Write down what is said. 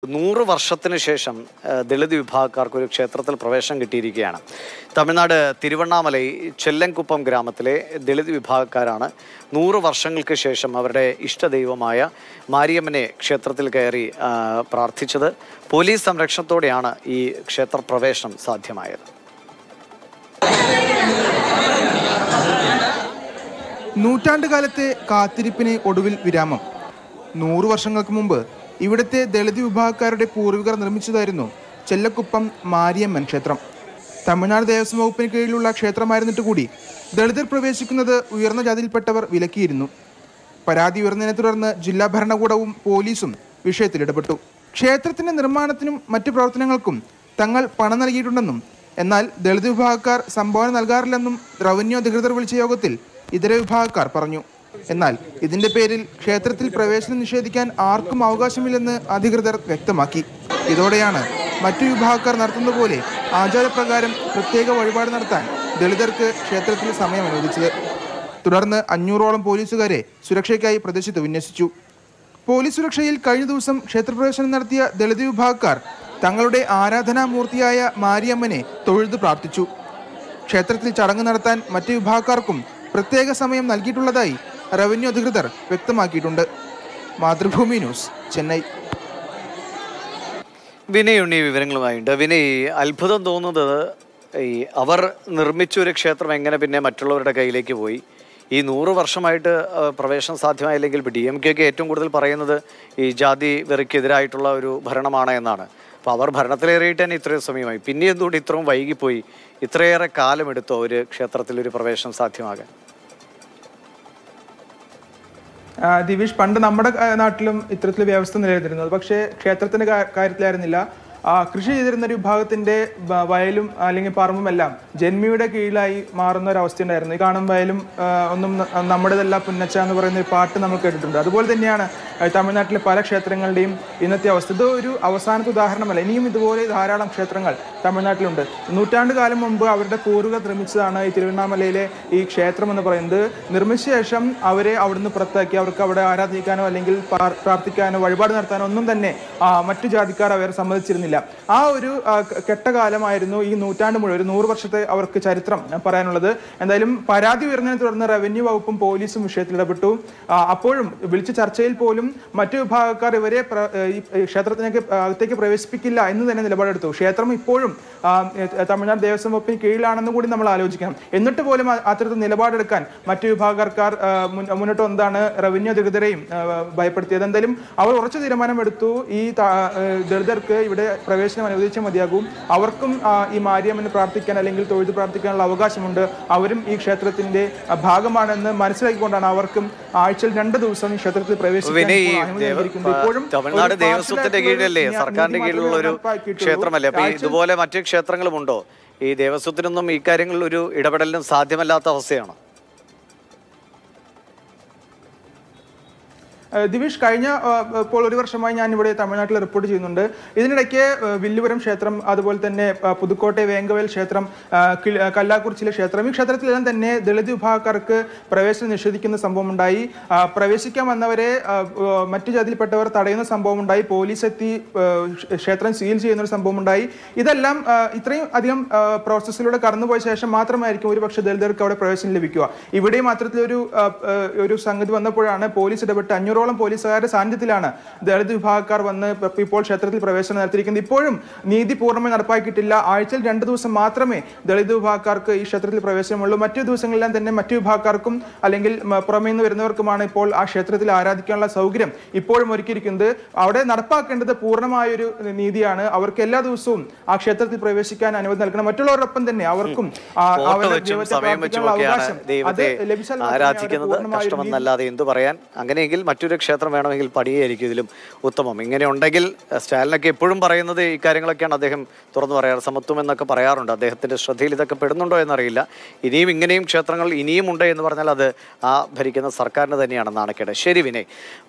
നൂറ് വർഷത്തിന് ശേഷം ആ, ദളിത് വിഭാഗക്കാർക്ക് ഒരു ക്ഷേത്രത്തിൽ പ്രവേശനം കിട്ടിയിരിക്കുകയാണ് തമിഴ്നാട് തിരുവണ്ണാമലൈ ചെല്ലൻകുപ്പം ഗ്രാമത്തിലെ ദളിത് വിഭാഗക്കാരാണ് നൂറ് വർഷങ്ങൾക്ക് ശേഷം അവരുടെ ഇഷ്ടദൈവമായ മാരിയമ്മനെ ക്ഷേത്രത്തിൽ കയറി ആ, പ്രാർത്ഥിച്ചത് പോലീസ് സംരക്ഷണത്തോടെയാണ് ഈ ക്ഷേത്ര പ്രവേശനം സാധ്യമായത് നൂറ്റാണ്ടുകാലത്തെ കാത്തിരിപ്പിന് ഒടുവിൽ വിരാമം നൂറു വർഷങ്ങൾക്ക് മുമ്പ് ഇവിടുത്തെ ദളിത് വിഭാഗക്കാരുടെ പൂർവികർ നിർമ്മിച്ചതായിരുന്നു ചെല്ലക്കുപ്പം മാരിയമ്മൻ ക്ഷേത്രം തമിഴ്നാട് ദേവസ്വം വകുപ്പിന് കീഴിലുള്ള ക്ഷേത്രമായിരുന്നിട്ട് കൂടി ദളിതർ പ്രവേശിക്കുന്നത് ഉയർന്ന ജാതിയിൽപ്പെട്ടവർ വിലക്കിയിരുന്നു പരാതി ഉയർന്നതിനെ തുടർന്ന് ജില്ലാ ഭരണകൂടവും പോലീസും വിഷയത്തിൽ ഇടപെട്ടു ക്ഷേത്രത്തിന്റെ നിർമ്മാണത്തിനും മറ്റു പ്രവർത്തനങ്ങൾക്കും തങ്ങൾ പണം നൽകിയിട്ടുണ്ടെന്നും എന്നാൽ ദളിത് വിഭാഗക്കാർ സംഭാവന നൽകാറില്ലെന്നും റവന്യൂ അധികൃതർ വിളിച്ച യോഗത്തിൽ ഇതര വിഭാഗക്കാർ പറഞ്ഞു എന്നാൽ ഇതിന്റെ പേരിൽ ക്ഷേത്രത്തിൽ പ്രവേശനം നിഷേധിക്കാൻ ആർക്കും അവകാശമില്ലെന്ന് അധികൃതർ വ്യക്തമാക്കി ഇതോടെയാണ് മറ്റു വിഭാഗക്കാർ നടത്തുന്ന പോലെ ആചാരപ്രകാരം പ്രത്യേക വഴിപാട് നടത്താൻ ദളിതർക്ക് ക്ഷേത്രത്തിൽ സമയം അനുവദിച്ചത് തുടർന്ന് അഞ്ഞൂറോളം പോലീസുകാരെ സുരക്ഷയ്ക്കായി പ്രദേശത്ത് വിന്യസിച്ചു പോലീസ് സുരക്ഷയിൽ കഴിഞ്ഞ ദിവസം ക്ഷേത്രപ്രവേശനം നടത്തിയ ദളിത് വിഭാഗക്കാർ തങ്ങളുടെ ആരാധനാമൂർത്തിയായ മാരിയമ്മനെ തൊഴുത് പ്രാർത്ഥിച്ചു ക്ഷേത്രത്തിൽ ചടങ്ങ് നടത്താൻ മറ്റ് വിഭാഗക്കാർക്കും പ്രത്യേക സമയം നൽകിയിട്ടുള്ളതായി റവന്യൂ അധികൃതർ വ്യക്തമാക്കിയിട്ടുണ്ട് മാതൃഭൂമി ന്യൂസ് ചെന്നൈ വിനയ് ഉണ്ണി വിവരങ്ങളുമായുണ്ട് വിനയ് അത്ഭുതം തോന്നുന്നത് ഈ അവർ നിർമ്മിച്ച ഒരു ക്ഷേത്രം എങ്ങനെ പിന്നെ മറ്റുള്ളവരുടെ കയ്യിലേക്ക് പോയി ഈ നൂറ് വർഷമായിട്ട് ആ, പ്രവേശനം സാധ്യമായില്ലെങ്കിൽ ഡി എം കെക്ക് ഏറ്റവും കൂടുതൽ പറയുന്നത് ഈ ജാതി വെറിക്കെതിരായിട്ടുള്ള ഒരു ഭരണമാണ് എന്നാണ് അപ്പോൾ അവർ ഭരണത്തിലേറിയിട്ട് തന്നെ ഇത്രയും സമയമായി പിന്നെ എന്തുകൊണ്ട് ഇത്രയും വൈകിപ്പോയി ഇത്രയേറെ കാലമെടുത്തോ ഒരു ക്ഷേത്രത്തിൽ ഒരു പ്രവേശനം സാധ്യമാകാൻ ആ, ദിവിഷ് പണ്ട് നമ്മുടെ ആ, നാട്ടിലും ഇത്തരത്തിൽ വ്യവസ്ഥ നിലനിന്നിരുന്നത് പക്ഷേ ക്ഷേത്രത്തിന്റെ കാ- കാര്യത്തിലായിരുന്നില്ല ആ, കൃഷി ചെയ്തിരുന്ന ഒരു വിഭാഗത്തിന്റെ ബ- വയലും അല്ലെങ്കിൽ പറമ്പും എല്ലാം ജന്മിയുടെ കീഴിലായി മാറുന്ന ഒരു അവസ്ഥ ഉണ്ടായിരുന്നു ഈ കാണും വയലും ആ, ഒന്നും ന- നമ്മുടേതല്ല പുന്നച്ച എന്ന് പറയുന്ന ഒരു പാട്ട് നമ്മൾ കേട്ടിട്ടുണ്ട് അതുപോലെ തന്നെയാണ് ആ, തമിഴ്നാട്ടിലെ പല ക്ഷേത്രങ്ങളുടെയും ഇന്നത്തെ അവസ്ഥ ഇത് ഒരു അവസാനത്തെ ഉദാഹരണമല്ല ഇനിയും ഇതുപോലെ ധാരാളം ക്ഷേത്രങ്ങൾ തമിഴ്നാട്ടിലുണ്ട് നൂറ്റാണ്ട് കാലം മുമ്പ് അവരുടെ പൂർവികർ നിർമ്മിച്ചതാണ് ഈ തിരുവണ്ണാമലയിലെ ഈ ക്ഷേത്രം എന്ന് പറയുന്നത് നിർമ്മിച്ച ശേഷം അവരെ അവിടുന്ന് പുറത്താക്കി അവർക്ക് അവിടെ ആരാധിക്കാനോ അല്ലെങ്കിൽ പാർ- പ്രാർത്ഥിക്കാനോ വഴിപാട് നടത്താനോ ഒന്നും തന്നെ ആ, മറ്റു ജാതിക്കാർ അവർ സമ്മതിച്ചിരുന്നില്ല ആ ഒരു ആ, ക- കെട്ടകാലമായിരുന്നു ഈ നൂറ്റാണ്ട് മുഴുവൻ ഒരു നൂറ് വർഷത്തെ അവർക്ക് ചരിത്രം ആ, പറയാനുള്ളത് എന്തായാലും പരാതി ഉയർന്നതിനെ തുടർന്ന് റവന്യൂ വകുപ്പും പോലീസും വിഷയത്തിൽ ഇടപെട്ടു ആ, അപ്പോഴും വിളിച്ച ചർച്ചയിൽ പോലും മറ്റു വിഭാഗക്കാർ ഇവരെ പ്ര- ഈ ഈ ക്ഷേത്രത്തിലേക്ക് അകത്തേക്ക് പ്രവേശിപ്പിക്കില്ല എന്ന് തന്നെ നിലപാടെടുത്തു ക്ഷേത്രം ഇപ്പോഴും ആ, ഏ, തമിഴ്നാട് ദേവസ്വം വകുപ്പിന് കീഴിലാണെന്ന് കൂടി നമ്മൾ ആലോചിക്കണം എന്നിട്ട് പോലും ആ- അത്തരത്തിൽ നിലപാടെടുക്കാൻ മറ്റു വിഭാഗക്കാർ ആ, മുൻ- മുന്നോട്ട് വന്നതാണ് റവന്യൂ അധികൃതരെയും ആ, ഭയപ്പെടുത്തിയത് എന്തായാലും അവർ ഉറച്ച തീരുമാനമെടുത്തു ഈ ത- ഏ, ദളിതർക്ക് ഇവിടെ പ്രവേശനം അനുവദിച്ചേ മതിയാകും അവർക്കും ആ, ഈ മാരിയമ്മനെ പ്രാർത്ഥിക്കാൻ അല്ലെങ്കിൽ തൊഴുത് പ്രാർത്ഥിക്കാനുള്ള അവകാശമുണ്ട് അവരും ഈ ക്ഷേത്രത്തിന്റെ ആ, ഭാഗമാണെന്ന് മനസ്സിലാക്കിക്കൊണ്ടാണ് അവർക്കും ആഴ്ചയിൽ രണ്ട് ദിവസം ഈ ക്ഷേത്രത്തിൽ പ്രവേശിക്കാൻ വിനയ് ഇപ്പോൾ അനുമതി ദേവ- നൽകിയിരിക്കുന്നത്. ഇപ്പോഴും തമിഴ്നാട് ഒരു ദേവസ്വത്തിന്റെ പാർഷ്യലായിട്ടുള്ള കീഴിലല്ലേ ഒരു സർക്കാരിന്റെ നീതി കീഴിലുള്ള ഒരു മാത്രമേ നടപ്പാക്കിയിട്ടുള്ളൂ. ക്ഷേത്രമല്ലേ അപ്പൊ ആഴ്ചയിൽ ഇതുപോലെ മറ്റു ക്ഷേത്രങ്ങളുമുണ്ടോ ഈ ദേവസ്വത്തിനൊന്നും ഈ കാര്യങ്ങളിൽ ഒരു ഇടപെടലിനും സാധ്യമല്ലാത്ത അവസ്ഥയാണോ ഏഹ് ദിവിഷ് കഴിഞ്ഞ ഏഹ് ഇപ്പോൾ ഒരു വർഷമായി ഞാൻ ഇവിടെ തമിഴ്നാട്ടിൽ റിപ്പോർട്ട് ചെയ്യുന്നുണ്ട് ഇതിനിടയ്ക്ക് ഏഹ് വില്ലുപുരം ക്ഷേത്രം അതുപോലെ തന്നെ ഏഹ് പുതുക്കോട്ടെ വേങ്കവേൽ ക്ഷേത്രം ഏഹ് കിളി- ഏഹ് കല്ലാക്കുറിച്ചിലെ ക്ഷേത്രം ഈ ക്ഷേത്രത്തിലെല്ലാം തന്നെ ദളിത് വിഭാഗക്കാർക്ക് പ്രവേശനം നിഷേധിക്കുന്ന സംഭവം ഉണ്ടായി ആ, പ്രവേശിക്കാൻ വന്നവരെ ആ, ഏഹ് മറ്റു ജാതിയിൽപ്പെട്ടവർ തടയുന്ന സംഭവം ഉണ്ടായി പോലീസ് എത്തി ഏഹ് ക്ഷ- ക്ഷേത്രം സീൽ ചെയ്യുന്ന ഒരു സംഭവം ഉണ്ടായി ഇതെല്ലാം ആ, ഇത്രയും അധികം ആ, പ്രോസസ്സിലൂടെ കടന്നുപോയ ശേഷം മാത്രമായിരിക്കും ഒരു പക്ഷേ ദളിതർക്ക് അവിടെ പ്രവേശനം ലഭിക്കുക ഇവിടെയും അത്തരത്തിലൊരു ആ, ആ, ഒരു സംഗതി വന്നപ്പോഴാണ് പോലീസ് ഇടപെട്ട് അഞ്ഞൂറോളം പോലീസുകാരുടെ സാന്നിധ്യത്തിലാണ് ദളിത് വിഭാഗക്കാർ വന്ന് ഇപ്പ- ഇപ്പോൾ ക്ഷേത്രത്തിൽ പ്രവേശനം നടത്തിയിരിക്കുന്നത് ഇപ്പോഴും നീതി പൂർണ്ണമായി നടപ്പാക്കിയിട്ടില്ല ആഴ്ചയിൽ രണ്ട് ദിവസം മാത്രമേ ദളിത് വിഭാഗക്കാർക്ക് ഈ ക്ഷേത്രത്തിൽ പ്രവേശനമുള്ളൂ മറ്റു ദിവസങ്ങളെല്ലാം തന്നെ മറ്റു വിഭാഗക്കാർക്കും അല്ലെങ്കിൽ മ- പുറമേ നിന്ന് വരുന്നവർക്കുമാണ് ഇപ്പോൾ ആ ക്ഷേത്രത്തിൽ ആരാധിക്കാനുള്ള സൗകര്യം ഇപ്പോഴും ഒരുക്കിയിരിക്കുന്നത് അവിടെ നടപ്പാക്കേണ്ടത് പൂർണ്ണമായൊരു നീതിയാണ് അവർക്ക് എല്ലാ ദിവസവും ആ ക്ഷേത്രത്തിൽ പ്രവേശിക്കാൻ അനുമതി നൽകണം മറ്റുള്ളവരോടൊപ്പം തന്നെ അവർക്കും ആ- ഫോട്ടോ അവരുടെ വെച്ചും ദൈവത്തെ സമയം പ്രാർത്ഥിക്കാനുള്ള വെച്ചുമൊക്കെയാണ് അവകാശം അത് ദൈവത്തെ ലഭിച്ചാൽ മാത്രമേ അവിടെ ആരാധിക്കുന്നത് പൂർണ്ണമായൊരു നീതി കഷ്ടമെന്നല്ലാതെ എന്തു പറയാൻ അങ്ങനെയെങ്കിൽ മറ്റൊരു ക്ഷേത്രം വേണമെങ്കിൽ പടിയായിരിക്കും ഇതിലും ഉത്തമം ഇങ്ങനെ ഉണ്ടെങ്കിൽ അഹ് സ്റ്റാലിനൊക്കെ എപ്പോഴും പറയുന്നത് ഈ കാര്യങ്ങളൊക്കെയാണ് അദ്ദേഹം തുറന്നു പറയാറ് സമത്വം എന്നൊക്കെ പറയാറുണ്ട് അദ്ദേഹത്തിന്റെ ശ്രദ്ധയിൽ ഇതൊക്കെ പെടുന്നുണ്ടോ എന്നറിയില്ല ഇനിയും ഇങ്ങനെയും ക്ഷേത്രങ്ങൾ ഇനിയും ഉണ്ട് എന്ന് പറഞ്ഞാൽ അത് ആ ഭരിക്കുന്ന സർക്കാരിന് തന്നെയാണ് നാണക്കേട് ശരി വിനയ്